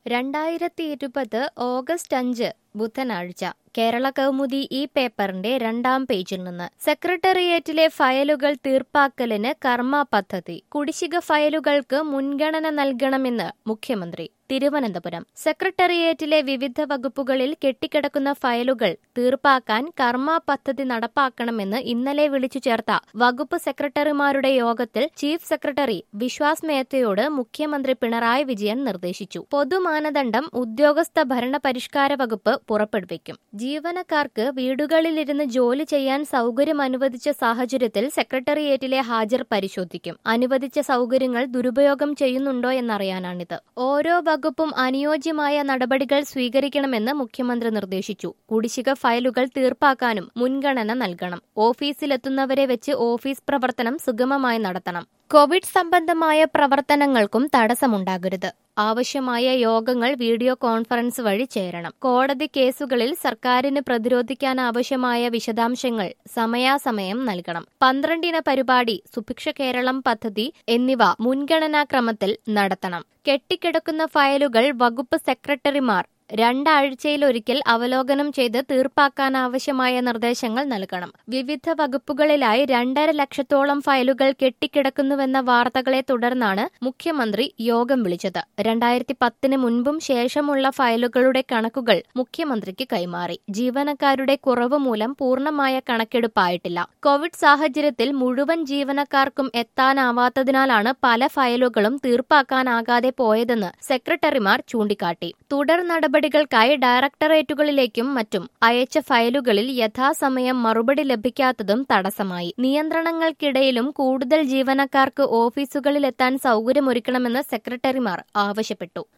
രണ്ടായിരത്തി ഇരുപത് ഓഗസ്റ്റ് അഞ്ച് ബുധനാഴ്ച കേരള കൗമുദി ഈ പേപ്പറിന്റെ രണ്ടാം പേജിൽ നിന്ന് സെക്രട്ടേറിയറ്റിലെ ഫയലുകൾ തീർപ്പാക്കലിന് കർമ്മ പദ്ധതി കുടിശ്ശിക ഫയലുകൾക്ക് മുൻഗണന നൽകണമെന്ന് മുഖ്യമന്ത്രി തിരുവനന്തപുരം സെക്രട്ടേറിയറ്റിലെ വിവിധ വകുപ്പുകളിൽ കെട്ടിക്കിടക്കുന്ന ഫയലുകൾ തീർപ്പാക്കാൻ കർമ്മ പദ്ധതി നടപ്പാക്കണമെന്ന് ഇന്നലെ വിളിച്ചു ചേർത്ത വകുപ്പ് സെക്രട്ടറിമാരുടെ യോഗത്തിൽ ചീഫ് സെക്രട്ടറി വിശ്വാസ് മേത്തയോട് മുഖ്യമന്ത്രി പിണറായി വിജയൻ നിർദ്ദേശിച്ചു പൊതുമാനദണ്ഡം ഉദ്യോഗസ്ഥ ഭരണ പരിഷ്കാര വകുപ്പ് പുറപ്പെടുവിക്കും ജീവനക്കാർക്ക് വീടുകളിലിരുന്ന് ജോലി ചെയ്യാൻ സൗകര്യം അനുവദിച്ച സാഹചര്യത്തിൽ സെക്രട്ടേറിയറ്റിലെ ഹാജർ പരിശോധിക്കും അനുവദിച്ച സൗകര്യങ്ങൾ ദുരുപയോഗം ചെയ്യുന്നുണ്ടോ എന്നറിയാനാണിത് ഓരോ വകുപ്പും അനുയോജ്യമായ നടപടികൾ സ്വീകരിക്കണമെന്ന് മുഖ്യമന്ത്രി നിർദ്ദേശിച്ചു കുടിശ്ശിക ഫയലുകൾ തീർപ്പാക്കാനും മുൻഗണന നൽകണം ഓഫീസിലെത്തുന്നവരെ വെച്ച് ഓഫീസ് പ്രവർത്തനം സുഗമമായി നടത്തണം കോവിഡ് സംബന്ധമായ പ്രവർത്തനങ്ങൾക്കും തടസ്സമുണ്ടാകരുത് ആവശ്യമായ യോഗങ്ങൾ വീഡിയോ കോൺഫറൻസ് വഴി ചേരണം കോടതി കേസുകളിൽ സർക്കാരിന് പ്രതിരോധിക്കാനാവശ്യമായ വിശദാംശങ്ങൾ സമയാസമയം നൽകണം പന്ത്രണ്ടിന പരിപാടി സുഭിക്ഷ കേരളം പദ്ധതി എന്നിവ മുൻഗണനാക്രമത്തിൽ നടത്തണം കെട്ടിക്കിടക്കുന്ന ഫയലുകൾ വകുപ്പ് സെക്രട്ടറിമാർ രണ്ടാഴ്ചയിലൊരിക്കൽ അവലോകനം ചെയ്ത് തീർപ്പാക്കാനാവശ്യമായ നിർദ്ദേശങ്ങൾ നൽകണം വിവിധ വകുപ്പുകളിലായി രണ്ടര ലക്ഷത്തോളം ഫയലുകൾ കെട്ടിക്കിടക്കുന്നുവെന്ന വാർത്തകളെ തുടർന്നാണ് മുഖ്യമന്ത്രി യോഗം വിളിച്ചത് രണ്ടായിരത്തി പത്തിന് മുൻപും ശേഷമുള്ള ഫയലുകളുടെ കണക്കുകൾ മുഖ്യമന്ത്രിക്ക് കൈമാറി ജീവനക്കാരുടെ കുറവ് മൂലം പൂർണ്ണമായ കണക്കെടുപ്പായിട്ടില്ല കോവിഡ് സാഹചര്യത്തിൽ മുഴുവൻ ജീവനക്കാർക്കും എത്താനാവാത്തതിനാലാണ് പല ഫയലുകളും തീർപ്പാക്കാനാകാതെ പോയതെന്ന് സെക്രട്ടറിമാർ ചൂണ്ടിക്കാട്ടി തുടർ നടപടികൾക്കായി ഡയറക്ടറേറ്റുകളിലേക്കും മറ്റും അയച്ച ഫയലുകളിൽ യഥാസമയം മറുപടി ലഭിക്കാത്തതും തടസ്സമായി നിയന്ത്രണങ്ങൾക്കിടയിലും കൂടുതൽ ജീവനക്കാർക്ക് ഓഫീസുകളിലെത്താൻ സൗകര്യമൊരുക്കണമെന്ന് സെക്രട്ടറിമാർ ആവശ്യപ്പെട്ടു